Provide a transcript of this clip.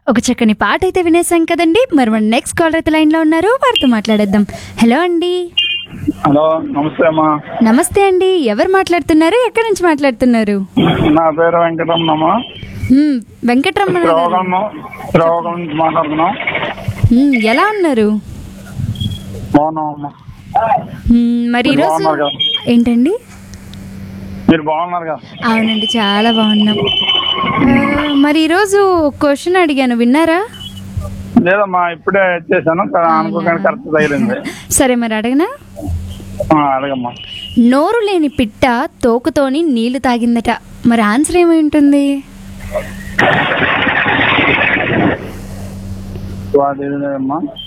ఒక చక్కని పాట అయితే వినేసాం కదండి మరి మన నెక్స్ట్ కాలర్ అయితే లైన్లో ఉన్నారు వారితో మాట్లాడేద్దాం హలో అండి హలో నమస్తే అమ్మా నమస్తే అండి ఎవరు మాట్లాడుతున్నారు ఎక్కడి నుంచి మాట్లాడుతున్నారు నా పేరు వెంకటరమణమ్మ మ్, వెంకటరమణ గారు. శ్రవగం శ్రవగం నుంచి మాట్లాడుతున్నాం మ్, ఎలా ఉన్నారు బాగున్నాం అమ్మా మ్, మరి ఈరోజు బాగున్నారు కదా? ఏంటండి మీరు బాగున్నారు కదా అవునండి చాలా బాగున్నాం ఆ, మరి ఈరోజు క్వశ్చన్ అడిగాను విన్నారా లేదమ్మా ఇప్పుడే చేశాను కా- అనుకోగానే కరెక్ట్ తగిలింది సరే మరి అడగనా ఆ, అడగమ్మా నోరు లేని పిట్ట తోకతోని నీళ్లు తాగిందట మరి ఆన్సర్ ఏమై ఉంటుంది వాటి అమ్మా